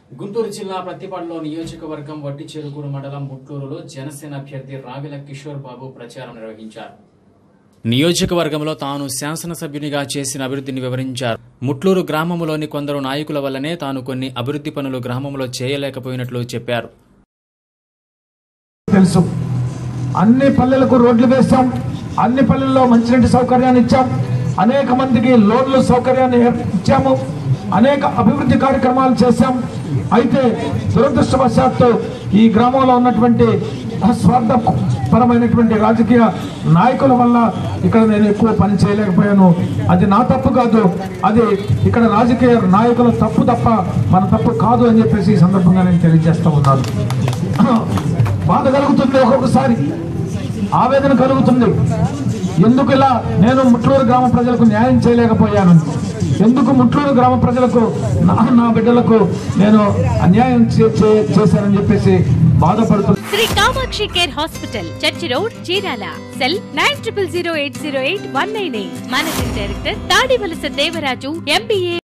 గుంటూరు జిల్లా ప్రతిపాడులో నియోజకవర్గం వట్టి చెరుకూరు మండలం ముట్లూరులో జనసేన అభ్యర్థి రావిల కిషోర్ బాబు ప్రచారం నిర్వహించారు నియోజకవర్గంలో తాను శాసనసభ్యునిగా చేసిన అభివృద్ధిని వివరించారు ముట్లూరు గ్రామంలోని కొందరు నాయకుల వల్లనే తాను కొన్ని అభివృద్ధి పనులు గ్రామంలో చేయలేకపోయినట్లు చెప్పారు తెలుసు అన్ని పల్లెలకు రోడ్లు వేస్తాం అన్ని పల్లెల్లో మంచినీటి సౌకర్యాన్ని ఇచ్చాం అనేక మందికి లోన్లు సౌకర్యాన్ని ఏర్- ఇచ్చాము అనేక అభివృద్ధి కార్యక్రమాలు చేశాం అయితే దురదృష్టవశాత్తు ఈ గ్రామంలో ఉన్నటువంటి స్వార్థపరమైనటువంటి రాజకీయ నాయకుల వల్ల ఇక్కడ నేను ఎక్కువ పని చేయలేకపోయాను అది నా తప్పు కాదు అది ఇక్కడ రాజకీయ నాయకుల తప్పు తప్ప మన తప్పు కాదు అని చెప్పేసి ఈ సందర్భంగా నేను తెలియజేస్తా ఉన్నాను బాధ కలుగుతుంది ఒక్కొక్కసారి ఆవేదన కలుగుతుంది ఎందుకు ఇలా నేను ముట్లూరు గ్రామ ప్రజలకు న్యాయం చేయలేకపోయాను ఎందుకు ముట్లూరు గ్రామ ప్రజలకు నా నా బిడ్డలకు నేను అన్యాయం చే- చే- చేశానని చెప్పేసి బాధపడుతున్నాను Shri Kamakshi care hospital church road Chirala cell nine triple zero eight zero eight one nine eight managing director Tadivalasa Devaraju MBA